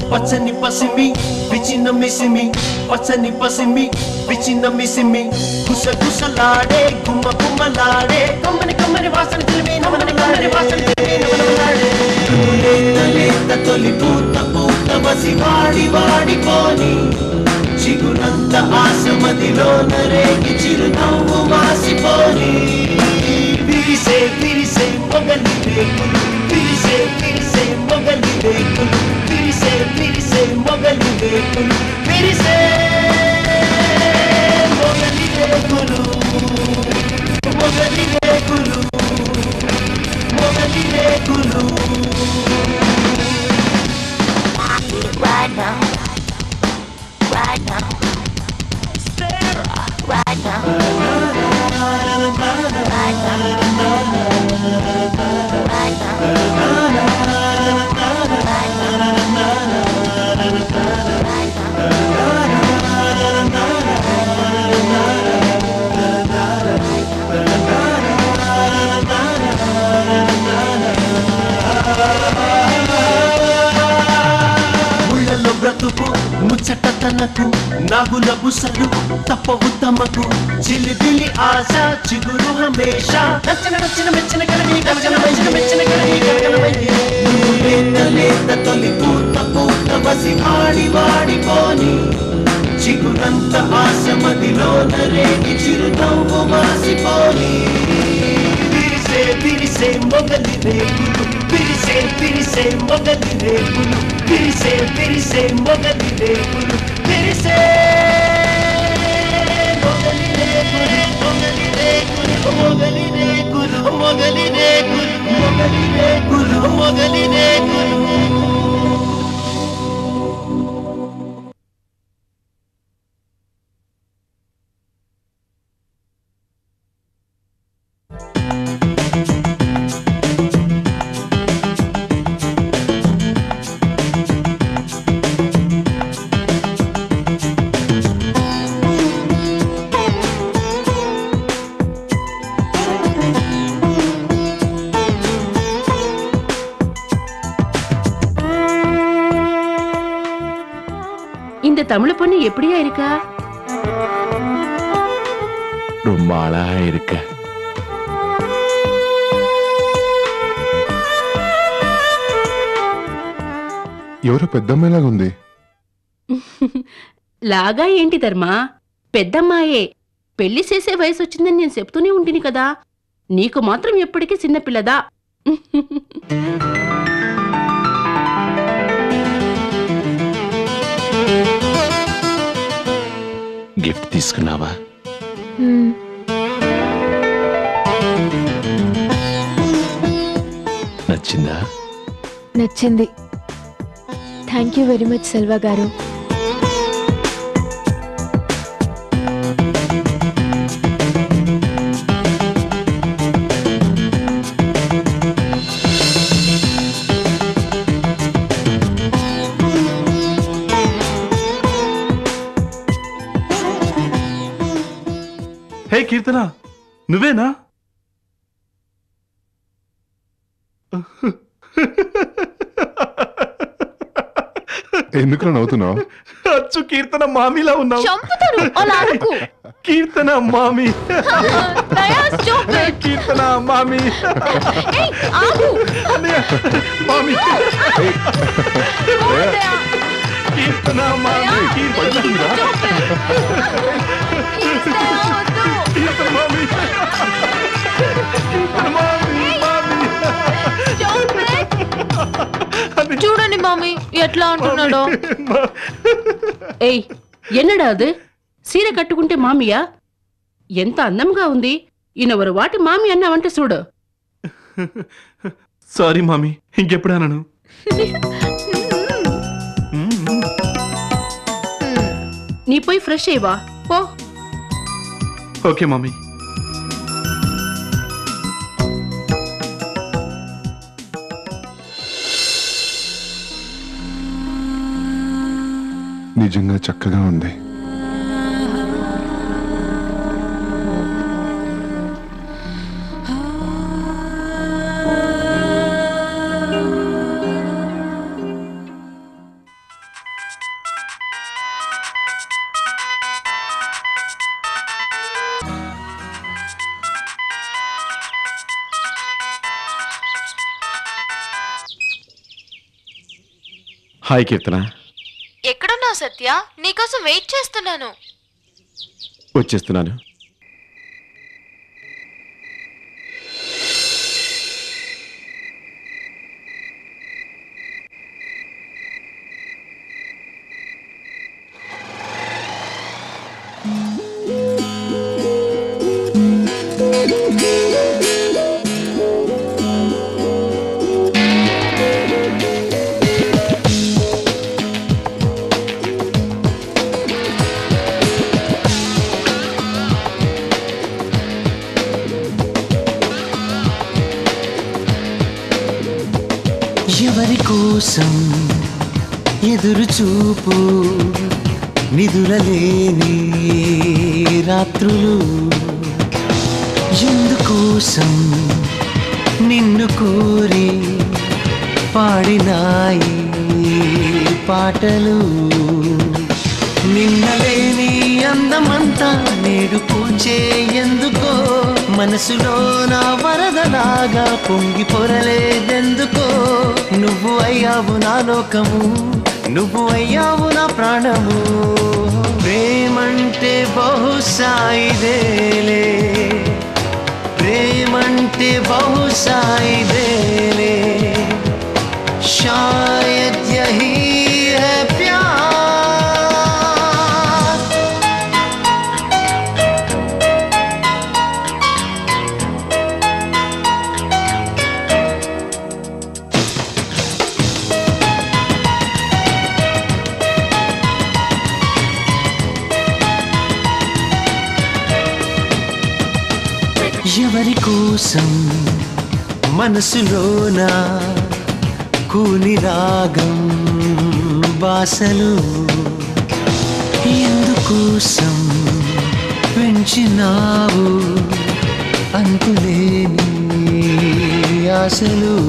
పచ్చని పసిమి విచిన మిసిమి పచ్చని పసిమి విచిన మిసిమి గుసగుసలాడే గుమ్మ గుమ్మలాడే కమ్మని కమ్మని వాసన తెలివి నమ్మని కమ్మని వాసన తెలివి నమ్మలాడే లేత లేత తొలి పూత పూత వసి వాడి వాడిపోని చిగురంత ఆశ మదిలోన రేగి చిరునవ్వు మాసిపోని విరిసే విరిసే మొగలి రేకులు విరిసే విరిసే మొగలి రేకులు విరిసే విరిసే మొగలి రేకులు విరిసే మొగలి రేకులు మొగలి రేకులు మొగలి రేకులు Right now. Right now. Right now. Right now. Right now. ముళ్ళలో బ్రతుకు ముచ్చట తనకు నాగుల బుసలు తప్పవు తమకు చిలిబిలి ఆశ చిగురు హమేష నచ్చిన నచ్చిన మెచ్చిన కలవి కలగల మెచ్చిన మెచ్చిన కలవి కలగల లేత లేత తొలి పూత పూత బసి ఆడి వాడిపోని చిగురంత ఆశ మదిలోన రేగి చిరునవ్వు మాసిపోని విరిసే విరిసే మొగలి రేకులు విరిసే విరిసే మొగలి రేకులు విరిసే విరిసే మొగలి రేకులు విరిసే మొగలి రేకులు మొగలి రేకులు మొగలి రేకులు మొగలి రేకులు మొగలి రేకులు మొగలి రేకులు இந்த தமிழ் பொண்ணு எப்படியா இருக்கா ரொம்ப அழகா இருக்க ఎవరో పెద్దమ్మాయిలాగా ఉంది లాగా ఏంటి ధర్మా పెద్దమ్మాయే పెళ్లి చేసే వయసు వచ్చిందని నేను చెప్తూనే ఉంటుంది కదా నీకు మాత్రం ఎప్పటికీ చిన్నపిల్లదా గిఫ్ట్ తీసుకున్నావా మ్మ్. నచ్చిందా నచ్చింది thank you very much Selva garu హే కీర్తన నువ్వేనా ఎందుకు నవ్వుతున్నావు అచ్చు కీర్తన మామిలా ఉన్నావు చంపుతాను అలా అనుకు కీర్తన మామి దయా stop it. కీర్తన మామి ఏయ్, ఆగు. అన్నయ్య, మామి దయా. కీర్తన మామి కీర్తన Stop it. Please, దయా, వద్దు. కీర్తన మామి కీర్తన మామి మామి Stop it. చూడండి మమ్మీ ఎట్లా అంటున్నాడో ఏయ్ ఎన్నడా అది సీర కట్టుకుంటే మామియా ఎంత అందంగా ఉంది ఈయన ఒక వాటి మామి అన్నావంటే చూడు సారీ మామి ఇంకెప్పుడు అనను నీ పోయి ఫ్రెష్ అయ్యవా పో ఓకే మామి నిజంగా చక్కగా ఉంది హాయ్ కీర్తన ఎక్కడున్నావు సత్య నీకోసం వెయిట్ చేస్తున్నాను వచ్చేస్తున్నాను ఎవరి కోసం ఎదురు చూపు నిదురలేని రాత్రులు ఎందుకోసం నిన్ను కోరి పాడినాయి పాటలు నిన్నలేని అందమంతా నేడు పూచే ఎందుకో మనసులో నా వరదలాగా పొంగి పొరలేదెందుకో నువ్వు అయ్యావు నా లోకము నువ్వు అయ్యావు నా ప్రాణము ప్రేమంటే బహుశా ఇదేలే ప్రేమంటే బహుశా ఇదేలే शायद यही है प्यार ఎవరి కోసం మనసులోన కూని రాగం బాసలు ఎందుకోసం పెంచినావు అంతులేని ఆశలు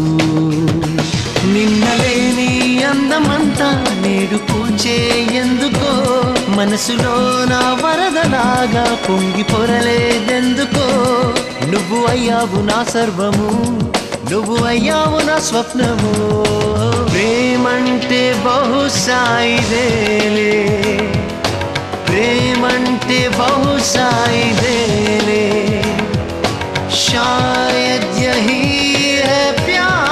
నిన్నలేని అందమంతా నేడు పూచే ఎందుకో మనసులో నా వరదలాగా పొంగి పొరలేదెందుకో నువ్వు అయ్యావు నా సర్వము నువ్వు అయ్యావు నా స్వప్నము ప్రేమంటే బహుశా ఇదేలే ప్రేమంటే బహుశా ఇదేలే शायद यही है प्यार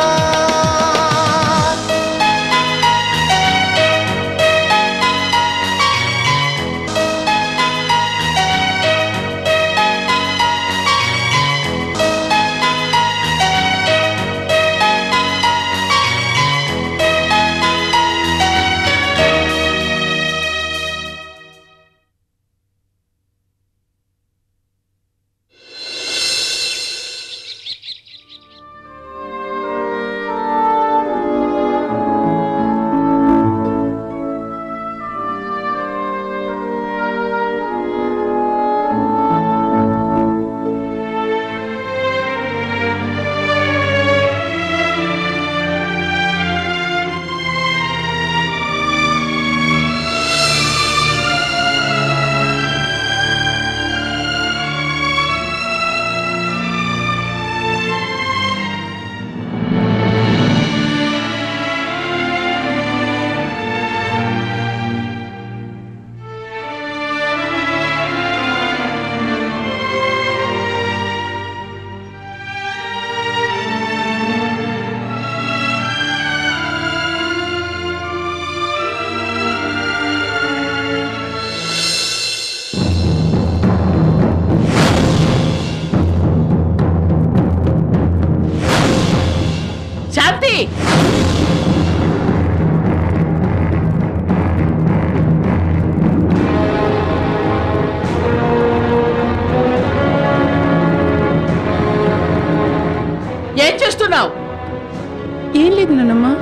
శాంతి ఏం చేస్తున్నావు ఏం లేదు నాన్నమ్మా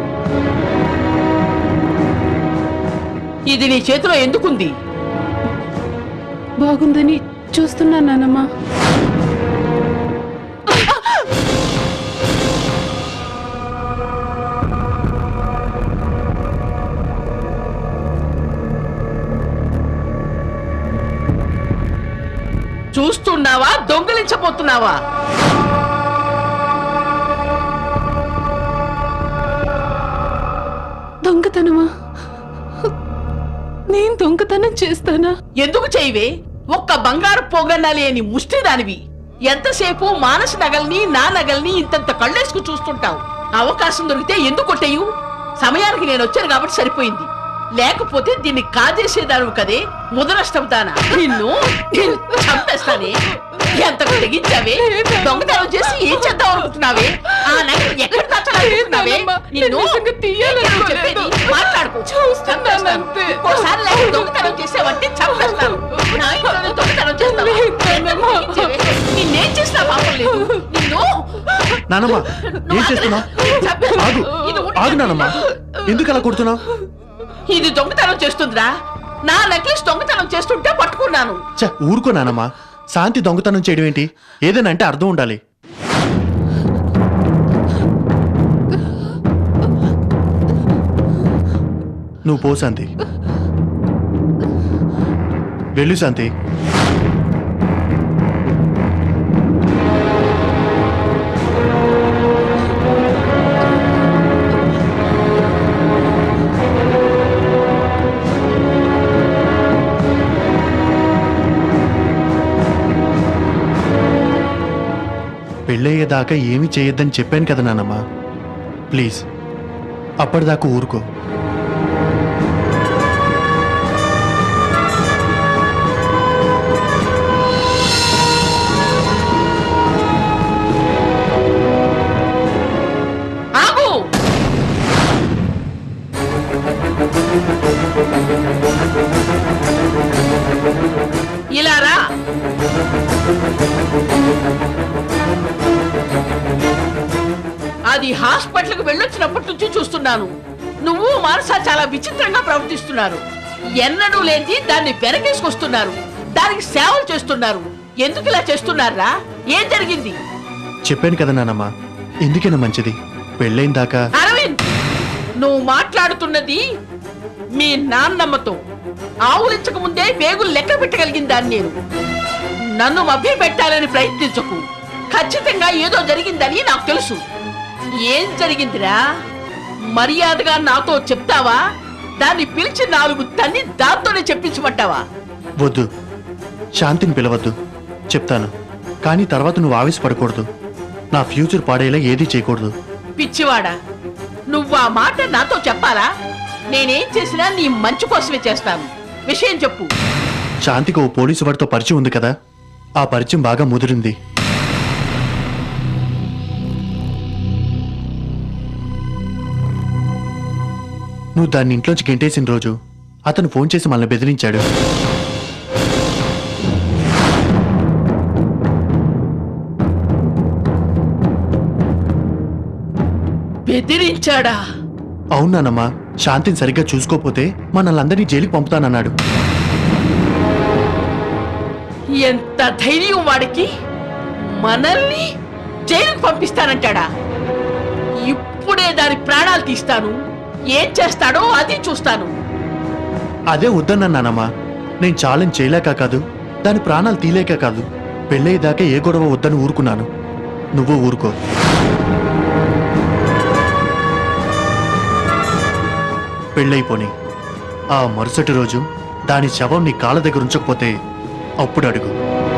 ఇది నీ చేతిలో ఎందుకుంది బాగుందని చూస్తున్నా నాన్నమ్మా చూస్తున్నావా దొంగలించబోతున్నావా దొంగ దొంగతనమా నేను దొంగతనం చేస్తానా ఎందుకు చేయవే ఒక్క బంగారు పొగన్న లేని ముష్టిదానివి ఎంతసేపు మానస నగల్ని నా నగల్ని ఇంతంత కళ్ళేసుకు చూస్తుంటావు అవకాశం దొరికితే ఎందుకు కొట్టేయు సమయానికి నేను వచ్చాను కాబట్టి సరిపోయింది లేకపోతే దీన్ని కాజేసేదాను కదే ముదనష్టంతానా నిన్ను నేను చంపేస్తానే ఎంత తెగించావే దొంగతనం చేసి ఏం చేద్దాం అనుకుంటున్నావే ఆ నగలు ఎక్కడ దాచాలనుకుంటున్నావే లేదమ్మా, నిన్ను నేను నిజంగా తీయాలనుకోలేదు. చెప్పేది మాట్లాడుకో చూస్తున్నాను చంపేస్తాను. అంతే. ఇంకోసారి లేక దొంగతనం చేసావంటే చంపేస్తాను నా ఇంట్లోనే దొంగతనం చేస్తావా? లేదమ్మా. తెగించావే. నిన్నేం చేసినా పాపం లేదు నిన్ను నానమ్మ ఏం చేస్తున్నావు చంపేస్తాను. ఆగు ఇది ఉండి ఆగు నానమ్మ ఎందుకు అలా కొడుతున్నావు ఇది దొంగతనం చేస్తుందిరా నా నెక్లెస్ దొంగతనం చేస్తుంటే పట్టుకున్నాను చ ఊరుకో నానమ్మ శాంతి దొంగతనం చేయడం ఏంటి ఏదైనా అంటే అర్థం ఉండాలి నువ్వు పో శాంతి వెళ్ళు శాంతి పెళ్ళయ్యేదాకా ఏమీ చేయొద్దని చెప్పాను కదా నానమ్మ ప్లీజ్ అప్పటిదాకా ఊరుకో ఆగు ఇలా రా అది హాస్పిటల్కి వెళ్ళొచ్చినప్పటి నుంచి చూస్తున్నాను నువ్వు మనసా చాలా విచిత్రంగా ప్రవర్తిస్తున్నారు ఎన్నడూ లేని దాన్ని వెనకేసుకొస్తున్నారు దానికి సేవలు చేస్తున్నారు ఎందుకు ఇలా చేస్తున్నారా ఏం జరిగింది చెప్పాను కదా నానమ్మ ఎందుకైనా మంచిది పెళ్ళైన దాకా అరవింద్ నువ్వు మాట్లాడుతున్నది మీ నాన్నమ్మతో ఆవులించక ముందే వేగులు లెక్క పెట్టగలిగిన దాన్ని నేను నన్ను మభ్య పెట్టాలని ప్రయత్నించకు ఖచ్చితంగా ఏదో జరిగిందని నాకు తెలుసు ఏం జరిగిందిరా మర్యాదగా నాతో చెప్తావా దాన్ని పిలిచి నాలుగు తన్ని దాంతోనే చెప్పించమంటావా వద్దు శాంతిని పిలవద్దు చెప్తాను కానీ తర్వాత నువ్వు ఆవేశపడకూడదు నా ఫ్యూచర్ పాడేలా ఏదీ చేయకూడదు పిచ్చివాడా నువ్వు ఆ మాట నాతో చెప్పాలా నేనేం చేసినా నీ మంచి కోసమే చేస్తాను విషయం చెప్పు శాంతికి ఓ పోలీసు వాడితో పరిచయం ఉంది కదా ఆ పరిచయం బాగా ముదిరింది నువ్వు దాన్ని ఇంట్లోంచి గెంటేసిన రోజు అతను ఫోన్ చేసి మనల్ని బెదిరించాడు బెదిరించాడా అవునానమ్మా శాంతిని సరిగ్గా చూసుకోపోతే మనల్ని అందరినీ జైలుకి పంపుతానన్నాడు ఎంత ధైర్యం వాడికి మనల్ని జైలుకు పంపిస్తానంటాడా ఇప్పుడే దాని ప్రాణాలు తీస్తాను ఏం చేస్తాడో అది చూస్తాను అదే వద్దన్నానమ్మా నేను ఛాలెంజ్ చేయలేక కాదు దాని ప్రాణాలు తీలేక కాదు పెళ్ళయ్యేదాకా ఏ గొడవ వద్దని ఊరుకున్నాను నువ్వు ఊరుకో పెళ్ళైపోని ఆ మరుసటి రోజు దాని శవం నీ కాళ్ళ దగ్గర ఉంచకపోతే అప్పుడు అడుగు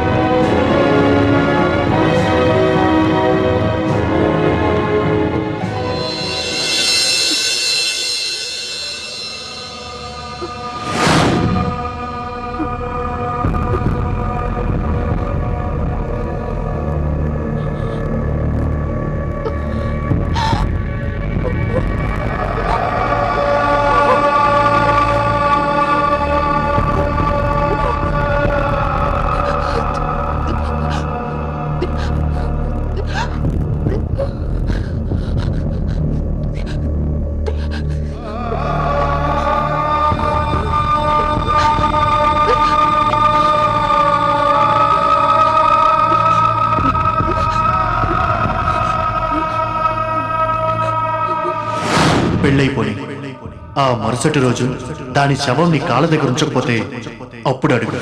పెళ్ళైపోని ఆ మరుసటి రోజు దాని శవం నీ కాళ్ళ దగ్గర ఉంచకపోతే అప్పుడు అడుగు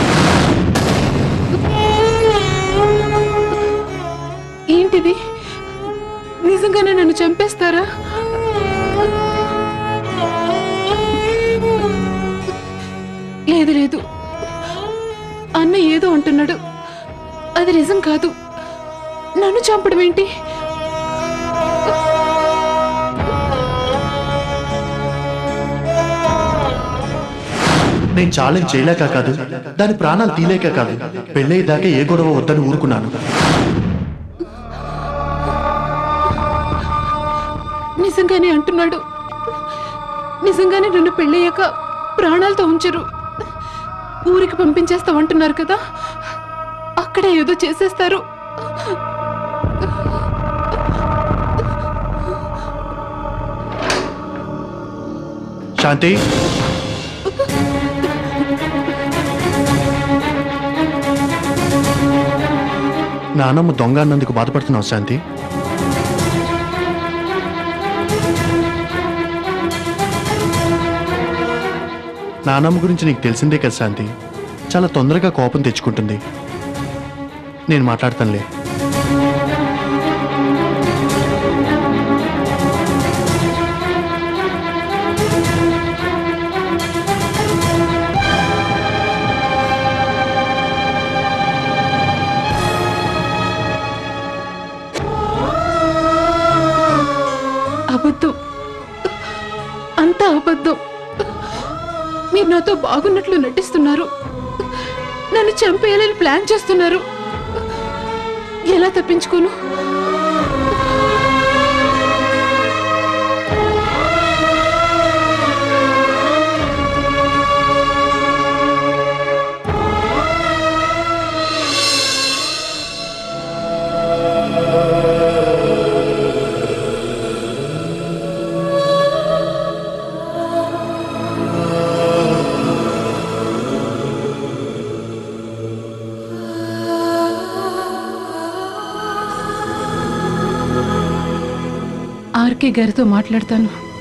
ఏంటిది నిజంగానే నన్ను చంపేస్తారా అంటున్నాడు అది నిజం కాదు నన్ను చంపడం ఏంటి నేను ఛాలెంజ్ చేయలేక కాదు దాని ప్రాణాలు తీలేక కాదు పెళ్ళయ్యేదాకా ఏ గొడవ వద్దని ఊరుకున్నాను నిజంగానే అంటున్నాడు నిజంగానే నన్ను పెళ్ళయ్యాక ప్రాణాలతో ఉంచరు ఊరికి పంపించేస్తామంటున్నారు కదా అక్కడే ఏదో చేసేస్తారు శాంతి నానమ్మ దొంగ అన్నందుకు బాధపడుతున్నావు శాంతి నానమ్మ గురించి నీకు తెలిసిందే కదా శాంతి చాలా తొందరగా కోపం తెచ్చుకుంటుంది నేను మాట్లాడతానులే అబద్ధం అంతా అబద్ధం మీరు నాతో బాగున్నట్లు నటిస్తున్నారు నన్ను చంపేయాలని ప్లాన్ చేస్తున్నారు ఎలా తప్పించుకోను ఆర్కే గారితో మాట్లాడతాను